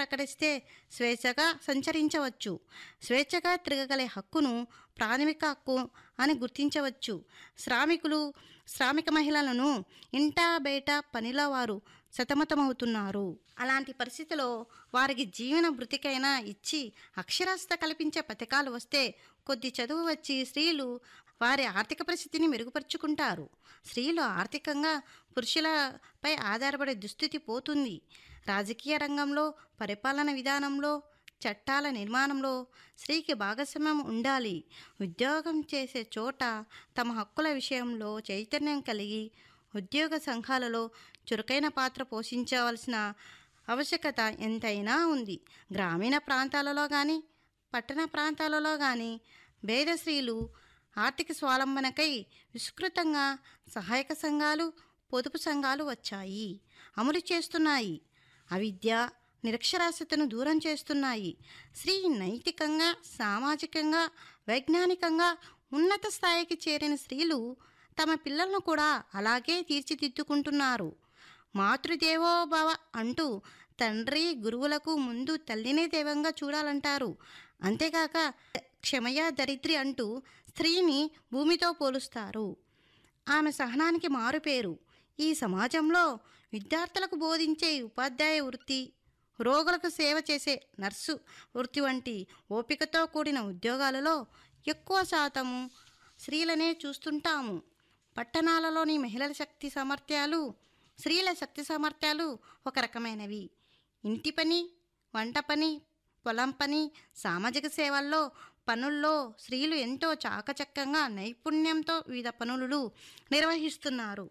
ప్రకటిస్తే స్వేచ్ఛగా సంచరించవచ్చు స్వేచ్ఛగా తిరగగలే హక్కును ప్రాథమిక హక్కు అని గుర్తించవచ్చు శ్రామికులు శ్రామిక మహిళలను ఇంటా బయట పనిలో వారు సతమతమవుతున్నారు అలాంటి పరిస్థితిలో వారికి జీవన భృతికైనా ఇచ్చి అక్షరాస్యత కల్పించే పథకాలు వస్తే కొద్ది చదువు వచ్చి స్త్రీలు వారి ఆర్థిక పరిస్థితిని మెరుగుపరుచుకుంటారు స్త్రీలు ఆర్థికంగా పురుషులపై ఆధారపడే దుస్థితి పోతుంది రాజకీయ రంగంలో పరిపాలన విధానంలో చట్టాల నిర్మాణంలో స్త్రీకి భాగస్వామ్యం ఉండాలి ఉద్యోగం చేసే చోట తమ హక్కుల విషయంలో చైతన్యం కలిగి ఉద్యోగ సంఘాలలో చురుకైన పాత్ర పోషించవలసిన ఆవశ్యకత ఎంతైనా ఉంది గ్రామీణ ప్రాంతాలలో కానీ పట్టణ ప్రాంతాలలో కానీ పేద స్త్రీలు ఆర్థిక స్వావలంబనకై విస్తృతంగా సహాయక సంఘాలు పొదుపు సంఘాలు వచ్చాయి అమలు చేస్తున్నాయి అవిద్య నిరక్షరాస్యతను దూరం చేస్తున్నాయి స్త్రీ నైతికంగా సామాజికంగా వైజ్ఞానికంగా ఉన్నత స్థాయికి చేరిన స్త్రీలు తమ పిల్లలను కూడా అలాగే తీర్చిదిద్దుకుంటున్నారు మాతృదేవో భవ అంటూ తండ్రి గురువులకు ముందు తల్లినే దైవంగా చూడాలంటారు అంతేకాక క్షమయ దరిద్రి అంటూ స్త్రీని భూమితో పోలుస్తారు ఆమె సహనానికి మారుపేరు ఈ సమాజంలో విద్యార్థులకు బోధించే ఉపాధ్యాయ వృత్తి రోగులకు సేవ చేసే నర్సు వృత్తి వంటి ఓపికతో కూడిన ఉద్యోగాలలో ఎక్కువ శాతము స్త్రీలనే చూస్తుంటాము పట్టణాలలోని మహిళల శక్తి సామర్థ్యాలు స్త్రీల శక్తి సామర్థ్యాలు ఒక రకమైనవి ఇంటి పని వంట పని పొలం పని సామాజిక సేవల్లో పనుల్లో స్త్రీలు ఎంతో చాకచక్యంగా నైపుణ్యంతో వివిధ పనులు నిర్వహిస్తున్నారు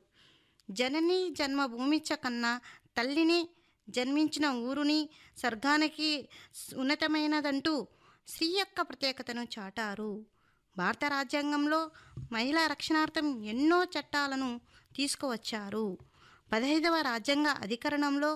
జనని జన్మభూమిచ్చ కన్నా తల్లిని జన్మించిన ఊరుని స్వర్గానికి ఉన్నతమైనదంటూ స్త్రీ యొక్క ప్రత్యేకతను చాటారు భారత రాజ్యాంగంలో మహిళా రక్షణార్థం ఎన్నో చట్టాలను తీసుకువచ్చారు పదహైదవ రాజ్యాంగ అధికరణంలో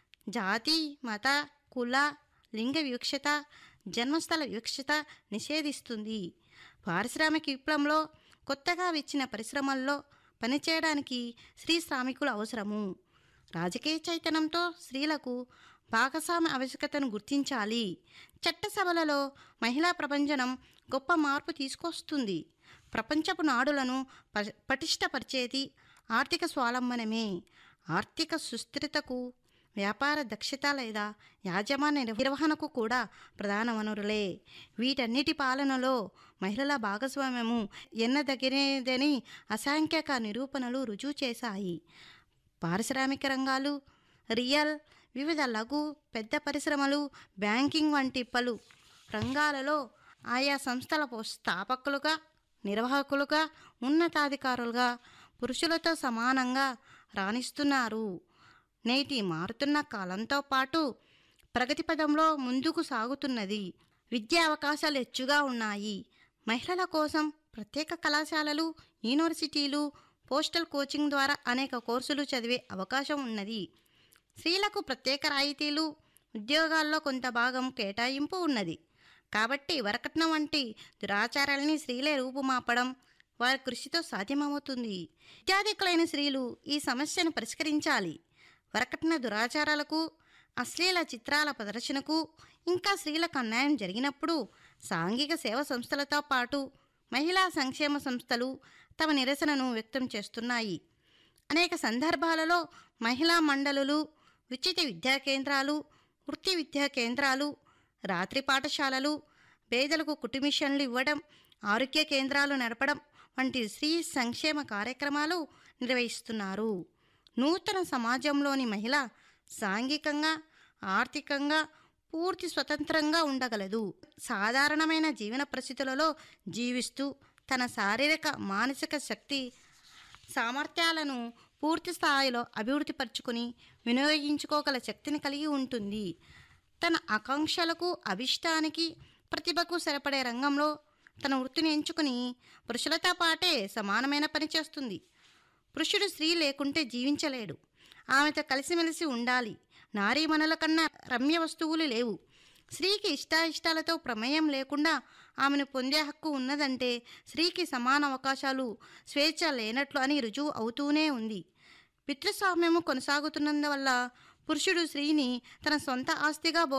జాతి మత కుల లింగ వివక్షత జన్మస్థల వివక్షత నిషేధిస్తుంది పారిశ్రామిక విప్లవంలో కొత్తగా వచ్చిన పరిశ్రమల్లో పనిచేయడానికి స్త్రీ శ్రామికులు అవసరము రాజకీయ చైతన్యంతో స్త్రీలకు భాగస్వామ్య ఆవశ్యకతను గుర్తించాలి చట్టసభలలో మహిళా ప్రభంజనం గొప్ప మార్పు తీసుకొస్తుంది ప్రపంచపు నాడులను ప- పటిష్టపరిచేది ఆర్థిక స్వావలంబనమే ఆర్థిక సుస్థిరతకు వ్యాపార దక్షత లేదా యాజమాన్య నిర్వహణకు కూడా ప్రధాన వనరులే వీటన్నిటి పాలనలో మహిళల భాగస్వామ్యము ఎన్నదగినదని అసంఖ్యాక నిరూపణలు రుజువు చేశాయి పారిశ్రామిక రంగాలు రియల్ వివిధ లఘు పెద్ద పరిశ్రమలు బ్యాంకింగ్ వంటి పలు రంగాలలో ఆయా సంస్థల పో- స్థాపకులుగా నిర్వాహకులుగా ఉన్నతాధికారులుగా పురుషులతో సమానంగా రాణిస్తున్నారు నేటి మారుతున్న కాలంతో పాటు ప్రగతి పదంలో ముందుకు సాగుతున్నది విద్యా అవకాశాలు హెచ్చుగా ఉన్నాయి మహిళల కోసం ప్రత్యేక కళాశాలలు యూనివర్సిటీలు పోస్టల్ కోచింగ్ ద్వారా అనేక కోర్సులు చదివే అవకాశం ఉన్నది స్త్రీలకు ప్రత్యేక రాయితీలు ఉద్యోగాల్లో కొంత భాగం కేటాయింపు ఉన్నది కాబట్టి వరకట్నం వంటి దురాచారాలని స్త్రీలే రూపుమాపడం వారి కృషితో సాధ్యమవుతుంది విద్యాధికులైన స్త్రీలు ఈ సమస్యను పరిష్కరించాలి వరకట్న దురాచారాలకు అశ్లీల చిత్రాల ప్రదర్శనకు ఇంకా స్త్రీలకు అన్యాయం జరిగినప్పుడు సాంఘిక సేవ సంస్థలతో పాటు మహిళా సంక్షేమ సంస్థలు తమ నిరసనను వ్యక్తం చేస్తున్నాయి అనేక సందర్భాలలో మహిళా మండలులు ఉచిత విద్యా కేంద్రాలు వృత్తి విద్యా కేంద్రాలు రాత్రి పాఠశాలలు పేదలకు కుటుంబిషన్లు ఇవ్వడం ఆరోగ్య కేంద్రాలు నడపడం వంటి స్త్రీ సంక్షేమ కార్యక్రమాలు నిర్వహిస్తున్నారు నూతన సమాజంలోని మహిళ సాంఘికంగా ఆర్థికంగా పూర్తి స్వతంత్రంగా ఉండగలదు సాధారణమైన జీవన పరిస్థితులలో జీవిస్తూ తన శారీరక మానసిక శక్తి సామర్థ్యాలను పూర్తి స్థాయిలో అభివృద్ధి పరుచుకొని వినియోగించుకోగల శక్తిని కలిగి ఉంటుంది తన ఆకాంక్షలకు అభిష్టానికి ప్రతిభకు సరిపడే రంగంలో తన వృత్తిని ఎంచుకుని పురుషులతో పాటే సమానమైన పని చేస్తుంది పురుషుడు స్త్రీ లేకుంటే జీవించలేడు ఆమెతో కలిసిమెలిసి ఉండాలి నారీమణుల కన్నా రమ్య వస్తువులు లేవు స్త్రీకి ఇష్టాయిష్టాలతో ప్రమేయం లేకుండా ఆమెను పొందే హక్కు ఉన్నదంటే స్త్రీకి సమాన అవకాశాలు స్వేచ్ఛ లేనట్లు అని రుజువు అవుతూనే ఉంది పితృస్వామ్యము కొనసాగుతున్నందువల్ల పురుషుడు స్త్రీని తన సొంత ఆస్తిగా